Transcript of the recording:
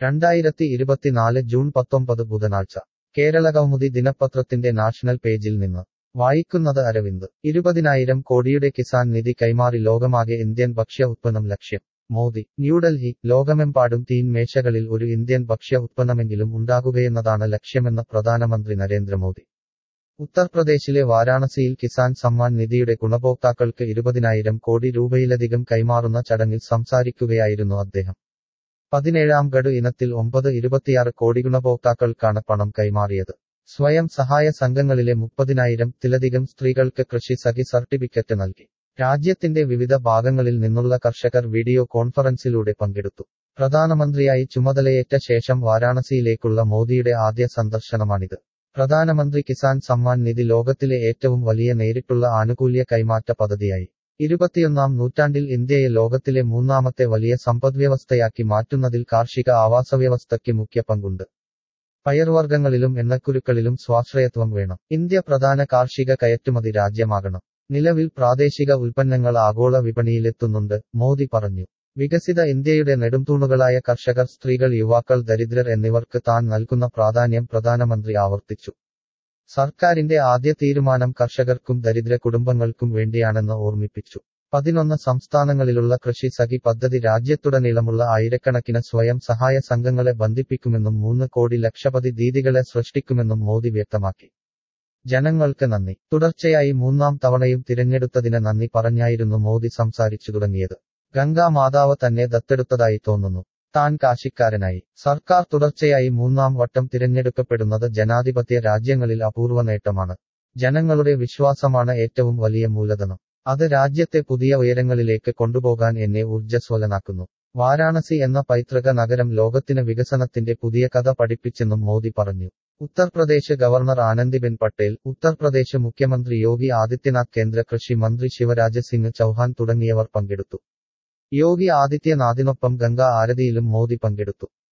രണ്ടായിരത്തി ഇരുപത്തിനാല് ജൂൺ പത്തൊമ്പത് ബുധനാഴ്ച കേരള കൗമുദി ദിനപത്രത്തിന്റെ നാഷണൽ പേജിൽ നിന്ന് വായിക്കുന്നത് അരവിന്ദ് ഇരുപതിനായിരം കോടിയുടെ കിസാൻ നിധി കൈമാറി ലോകമാകെ ഇന്ത്യൻ ഭക്ഷ്യ ഉത്പന്നം ലക്ഷ്യം മോദി ന്യൂഡൽഹി ലോകമെമ്പാടും തീൻ മേശകളിൽ ഒരു ഇന്ത്യൻ ഭക്ഷ്യ ഉത്പന്നമെങ്കിലും ഉണ്ടാകുകയെന്നതാണ് ലക്ഷ്യമെന്ന് പ്രധാനമന്ത്രി നരേന്ദ്രമോദി ഉത്തർപ്രദേശിലെ വാരാണസിയിൽ കിസാൻ സമ്മാൻ നിധിയുടെ ഗുണഭോക്താക്കൾക്ക് ഇരുപതിനായിരം കോടി രൂപയിലധികം കൈമാറുന്ന ചടങ്ങിൽ സംസാരിക്കുകയായിരുന്നു അദ്ദേഹം പതിനേഴാം ഗഡു ഇനത്തിൽ ഒമ്പത് ഇരുപത്തിയാറ് കോടി ഗുണഭോക്താക്കൾക്കാണ് പണം കൈമാറിയത് സ്വയം സഹായ സംഘങ്ങളിലെ മുപ്പതിനായിരം തിലധികം സ്ത്രീകൾക്ക് കൃഷി സഖി സർട്ടിഫിക്കറ്റ് നൽകി രാജ്യത്തിന്റെ വിവിധ ഭാഗങ്ങളിൽ നിന്നുള്ള കർഷകർ വീഡിയോ കോൺഫറൻസിലൂടെ പങ്കെടുത്തു പ്രധാനമന്ത്രിയായി ചുമതലയേറ്റ ശേഷം വാരാണസിയിലേക്കുള്ള മോദിയുടെ ആദ്യ സന്ദർശനമാണിത് പ്രധാനമന്ത്രി കിസാൻ സമ്മാൻ നിധി ലോകത്തിലെ ഏറ്റവും വലിയ നേരിട്ടുള്ള ആനുകൂല്യ കൈമാറ്റ പദ്ധതിയായി ഇരുപത്തിയൊന്നാം നൂറ്റാണ്ടിൽ ഇന്ത്യയെ ലോകത്തിലെ മൂന്നാമത്തെ വലിയ സമ്പദ്വ്യവസ്ഥയാക്കി മാറ്റുന്നതിൽ കാർഷിക ആവാസവ്യവസ്ഥയ്ക്ക് മുഖ്യ പങ്കുണ്ട് പയർവർഗ്ഗങ്ങളിലും എണ്ണക്കുരുക്കളിലും സ്വാശ്രയത്വം വേണം ഇന്ത്യ പ്രധാന കാർഷിക കയറ്റുമതി രാജ്യമാകണം നിലവിൽ പ്രാദേശിക ഉൽപ്പന്നങ്ങൾ ആഗോള വിപണിയിലെത്തുന്നുണ്ട് മോദി പറഞ്ഞു വികസിത ഇന്ത്യയുടെ നെടുംതൂണുകളായ കർഷകർ സ്ത്രീകൾ യുവാക്കൾ ദരിദ്രർ എന്നിവർക്ക് താൻ നൽകുന്ന പ്രാധാന്യം പ്രധാനമന്ത്രി ആവർത്തിച്ചു സർക്കാരിന്റെ ആദ്യ തീരുമാനം കർഷകർക്കും ദരിദ്ര കുടുംബങ്ങൾക്കും വേണ്ടിയാണെന്ന് ഓർമ്മിപ്പിച്ചു പതിനൊന്ന് സംസ്ഥാനങ്ങളിലുള്ള കൃഷി സഖി പദ്ധതി രാജ്യത്തുടനീളമുള്ള ആയിരക്കണക്കിന് സ്വയം സഹായ സംഘങ്ങളെ ബന്ധിപ്പിക്കുമെന്നും മൂന്ന് കോടി ലക്ഷപതി ദീദികളെ സൃഷ്ടിക്കുമെന്നും മോദി വ്യക്തമാക്കി ജനങ്ങൾക്ക് നന്ദി തുടർച്ചയായി മൂന്നാം തവണയും തിരഞ്ഞെടുത്തതിന് നന്ദി പറഞ്ഞായിരുന്നു മോദി സംസാരിച്ചു തുടങ്ങിയത് ഗംഗാ മാതാവ് തന്നെ ദത്തെടുത്തതായി തോന്നുന്നു താൻ കാശിക്കാരനായി സർക്കാർ തുടർച്ചയായി മൂന്നാം വട്ടം തിരഞ്ഞെടുക്കപ്പെടുന്നത് ജനാധിപത്യ രാജ്യങ്ങളിൽ അപൂർവ നേട്ടമാണ് ജനങ്ങളുടെ വിശ്വാസമാണ് ഏറ്റവും വലിയ മൂലധനം അത് രാജ്യത്തെ പുതിയ ഉയരങ്ങളിലേക്ക് കൊണ്ടുപോകാൻ എന്നെ ഊർജ്ജസ്വലനാക്കുന്നു വാരാണസി എന്ന പൈതൃക നഗരം ലോകത്തിന് വികസനത്തിന്റെ പുതിയ കഥ പഠിപ്പിച്ചെന്നും മോദി പറഞ്ഞു ഉത്തർപ്രദേശ് ഗവർണർ ആനന്ദിബെൻ പട്ടേൽ ഉത്തർപ്രദേശ് മുഖ്യമന്ത്രി യോഗി ആദിത്യനാഥ് കേന്ദ്ര കൃഷി മന്ത്രി ശിവരാജ് സിംഗ് ചൌഹാൻ തുടങ്ങിയവർ പങ്കെടുത്തു യോഗി ആദിത്യനാഥിനൊപ്പം ഗംഗാ ആരതിയിലും മോദി പങ്കെടുത്തു